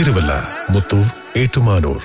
തിരുവല്ല മുത്തൂർ ഏറ്റുമാനൂർ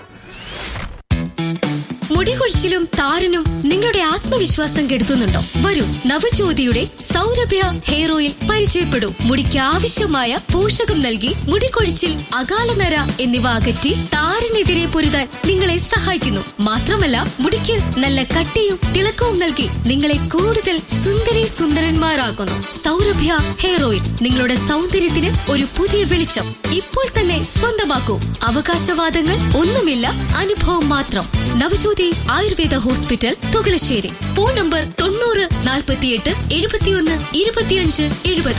മുടികൊഴിച്ചിലും താരനും നിങ്ങളുടെ ആത്മവിശ്വാസം കെടുത്തുന്നുണ്ടോ വരൂ നവജ്യോതിയുടെ സൗരഭ്യ ഹെയർ ഓയിൽ പരിചയപ്പെടൂ മുടിക്ക് ആവശ്യമായ പോഷകം നൽകി മുടികൊഴിച്ചിൽ അകാലനര എന്നിവ അകറ്റി താരനെതിരെ പൊരുതാൻ നിങ്ങളെ സഹായിക്കുന്നു മാത്രമല്ല മുടിക്ക് നല്ല കട്ടിയും തിളക്കവും നൽകി നിങ്ങളെ കൂടുതൽ സുന്ദരി സുന്ദരന്മാരാക്കുന്നു സൗരഭ്യ ഹെയർ ഓയിൽ നിങ്ങളുടെ സൗന്ദര്യത്തിന് ഒരു പുതിയ വെളിച്ചം ഇപ്പോൾ തന്നെ സ്വന്തമാക്കൂ അവകാശവാദങ്ങൾ ഒന്നുമില്ല അനുഭവം മാത്രം Navajyothi Ayurveda hospital Thukalassery phone number തൊണ്ണൂറ് നാൽപ്പത്തിയെട്ട് എഴുപത്തിയൊന്ന് ഇരുപത്തിയഞ്ച് എഴുപത്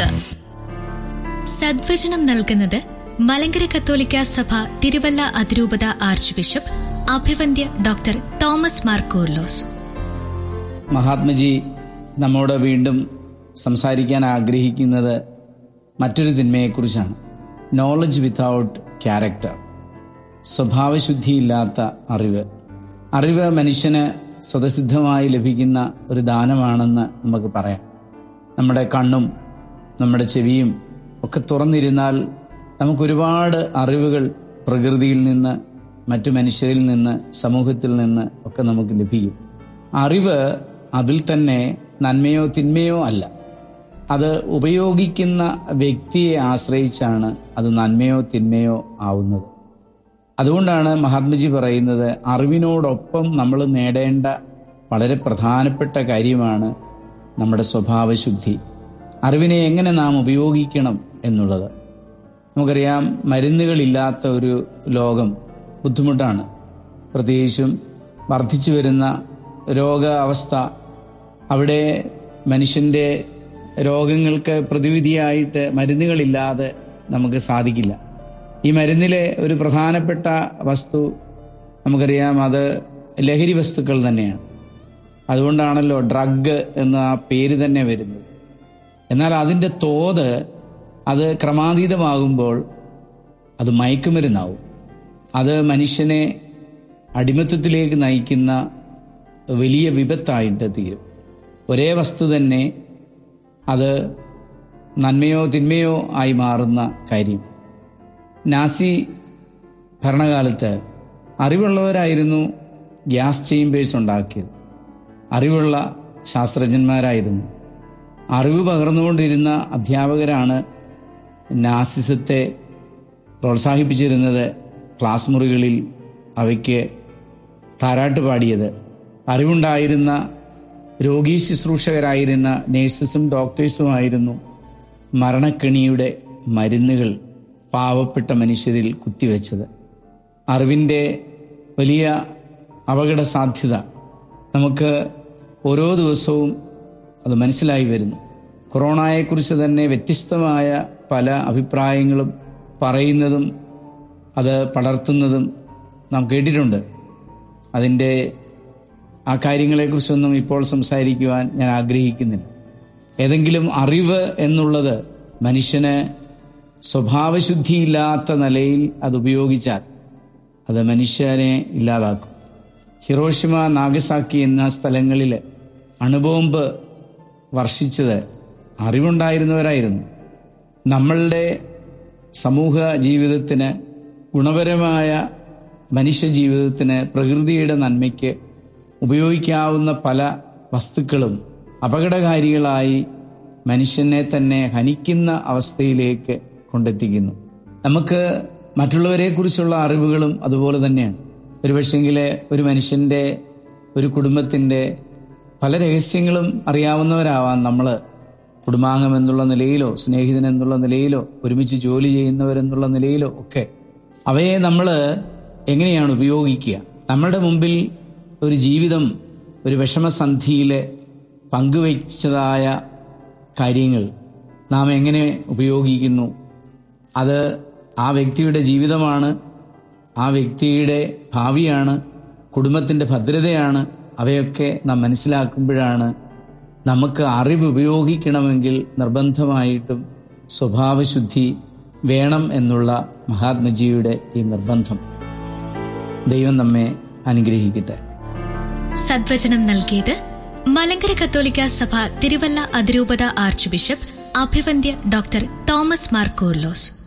സദ്വചനം നൽകുന്നത് മലങ്കര കത്തോലിക്ക സഭ തിരുവല്ല അതിരൂപത ആർച്ച് ബിഷപ്പ് അഭിവന്ദ്യ ഡോക്ടർ തോമസ് മാർ കൂർലോസ് മഹാത്മജി നമ്മോട് വീണ്ടും സംസാരിക്കാൻ ആഗ്രഹിക്കുന്നത് മറ്റൊരു തിന്മയെക്കുറിച്ചാണ് നോളജ് വിത്തൗട്ട് ക്യാരക്ടർ സ്വഭാവശുദ്ധിയില്ലാത്ത അറിവ് അറിവ് മനുഷ്യന് സ്വതസിദ്ധമായി ലഭിക്കുന്ന ഒരു ദാനമാണെന്ന് നമുക്ക് പറയാം നമ്മുടെ കണ്ണും നമ്മുടെ ചെവിയും ഒക്കെ തുറന്നിരുന്നാൽ നമുക്കൊരുപാട് അറിവുകൾ പ്രകൃതിയിൽ നിന്ന് മറ്റു മനുഷ്യരിൽ നിന്ന് സമൂഹത്തിൽ നിന്ന് ഒക്കെ നമുക്ക് ലഭിക്കും അറിവ് അതിൽ തന്നെ നന്മയോ തിന്മയോ അല്ല അത് ഉപയോഗിക്കുന്ന വ്യക്തിയെ ആശ്രയിച്ചാണ് അത് നന്മയോ തിന്മയോ ആവുന്നത് അതുകൊണ്ടാണ് മഹാത്മജി പറയുന്നത് അറിവിനോടൊപ്പം നമ്മൾ നേടേണ്ട വളരെ പ്രധാനപ്പെട്ട കാര്യമാണ് നമ്മുടെ സ്വഭാവശുദ്ധി അറിവിനെ എങ്ങനെ നാം ഉപയോഗിക്കണം എന്നുള്ളത് നമുക്കറിയാം മരുന്നുകളില്ലാത്ത ഒരു ലോകം ബുദ്ധിമുട്ടാണ് പ്രത്യേകിച്ചും വർദ്ധിച്ചു വരുന്ന രോഗ അവസ്ഥ അവിടെ മനുഷ്യൻ്റെ രോഗങ്ങൾക്ക് പ്രതിവിധിയായിട്ട് മരുന്നുകളില്ലാതെ നമുക്ക് സാധിക്കില്ല ഈ മരുന്നിലെ ഒരു പ്രധാനപ്പെട്ട വസ്തു നമുക്കറിയാം അത് ലഹരി വസ്തുക്കൾ തന്നെയാണ് അതുകൊണ്ടാണല്ലോ ഡ്രഗ് എന്ന ആ പേര് തന്നെ വരുന്നത് എന്നാൽ അതിൻ്റെ തോത് അത് ക്രമാതീതമാകുമ്പോൾ അത് മയക്കുമരുന്നാവും അത് മനുഷ്യനെ അടിമത്തത്തിലേക്ക് നയിക്കുന്ന വലിയ വിപത്തായിട്ട് തീരും ഒരേ വസ്തു തന്നെ അത് നന്മയോ തിന്മയോ ആയി മാറുന്ന കാര്യം നാസി ഭരണകാലത്ത് അറിവുള്ളവരായിരുന്നു ഗ്യാസ് ചേമ്പേഴ്സ് ഉണ്ടാക്കിയത് അറിവുള്ള ശാസ്ത്രജ്ഞന്മാരായിരുന്നു അറിവ് പകർന്നുകൊണ്ടിരുന്ന അധ്യാപകരാണ് നാസിസത്തെ പ്രോത്സാഹിപ്പിച്ചിരുന്നത് ക്ലാസ് മുറികളിൽ അവയ്ക്ക് താരാട്ട് പാടിയത് അറിവുണ്ടായിരുന്ന രോഗീ ശുശ്രൂഷകരായിരുന്ന നേഴ്സസും ഡോക്ടേഴ്സുമായിരുന്നു മരണക്കെണിയുടെ മരുന്നുകൾ പാവപ്പെട്ട മനുഷ്യരിൽ കുത്തിവെച്ചത് അറിവിൻ്റെ വലിയ അപകട സാധ്യത നമുക്ക് ഓരോ ദിവസവും അത് മനസ്സിലായി വരുന്നു കൊറോണയെക്കുറിച്ച് തന്നെ വ്യത്യസ്തമായ പല അഭിപ്രായങ്ങളും പറയുന്നതും അത് പടർത്തുന്നതും നാം കേട്ടിട്ടുണ്ട് അതിൻ്റെ ആ കാര്യങ്ങളെക്കുറിച്ചൊന്നും ഇപ്പോൾ സംസാരിക്കുവാൻ ഞാൻ ആഗ്രഹിക്കുന്നില്ല ഏതെങ്കിലും അറിവ് എന്നുള്ളത് മനുഷ്യന് സ്വഭാവശുദ്ധിയില്ലാത്ത നിലയിൽ അത് ഉപയോഗിച്ചാൽ അത് മനുഷ്യനെ ഇല്ലാതാക്കും ഹിറോഷിമ നാഗസാക്കി എന്ന സ്ഥലങ്ങളിൽ അണുബോംബ് വർഷിച്ചത് അറിവുണ്ടായിരുന്നവരായിരുന്നു നമ്മളുടെ സമൂഹ ജീവിതത്തിന് ഗുണപരമായ മനുഷ്യ ജീവിതത്തിന് പ്രകൃതിയുടെ നന്മയ്ക്ക് ഉപയോഗിക്കാവുന്ന പല വസ്തുക്കളും അപകടകാരികളായി മനുഷ്യനെ തന്നെ ഹനിക്കുന്ന അവസ്ഥയിലേക്ക് കൊണ്ടെത്തിക്കുന്നു നമുക്ക് മറ്റുള്ളവരെക്കുറിച്ചുള്ള അറിവുകളും അതുപോലെ തന്നെയാണ് ഒരു പക്ഷെങ്കിൽ ഒരു മനുഷ്യൻ്റെ ഒരു കുടുംബത്തിൻ്റെ പല രഹസ്യങ്ങളും അറിയാവുന്നവരാവാം നമ്മൾ കുടുംബാംഗം എന്നുള്ള നിലയിലോ സ്നേഹിതൻ എന്നുള്ള നിലയിലോ ഒരുമിച്ച് ജോലി ചെയ്യുന്നവരെന്നുള്ള നിലയിലോ ഒക്കെ അവയെ നമ്മൾ എങ്ങനെയാണ് ഉപയോഗിക്കുക നമ്മളുടെ മുമ്പിൽ ഒരു ജീവിതം ഒരു വിഷമസന്ധിയിൽ പങ്കുവച്ചതായ കാര്യങ്ങൾ നാം എങ്ങനെ ഉപയോഗിക്കുന്നു അത് ആ വ്യക്തിയുടെ ജീവിതമാണ് ആ വ്യക്തിയുടെ ഭാവിയാണ് കുടുംബത്തിൻ്റെ ഭദ്രതയാണ് അവയൊക്കെ നാം മനസ്സിലാക്കുമ്പോഴാണ് നമുക്ക് അറിവ് ഉപയോഗിക്കണമെങ്കിൽ നിർബന്ധമായിട്ടും സ്വഭാവശുദ്ധി വേണം എന്നുള്ള മഹാത്മജിയുടെ ഈ നിർബന്ധം ദൈവം നമ്മെ അനുഗ്രഹിക്കട്ടെ സദ്വചനം നൽകിയത് മലങ്കര കത്തോലിക്ക സഭ തിരുവല്ല അതിരൂപത ആർച്ച് ബിഷപ്പ് അഭിവന്ദ്യ ഡോക്ടർ തോമസ് മാർ കൂർലോസ്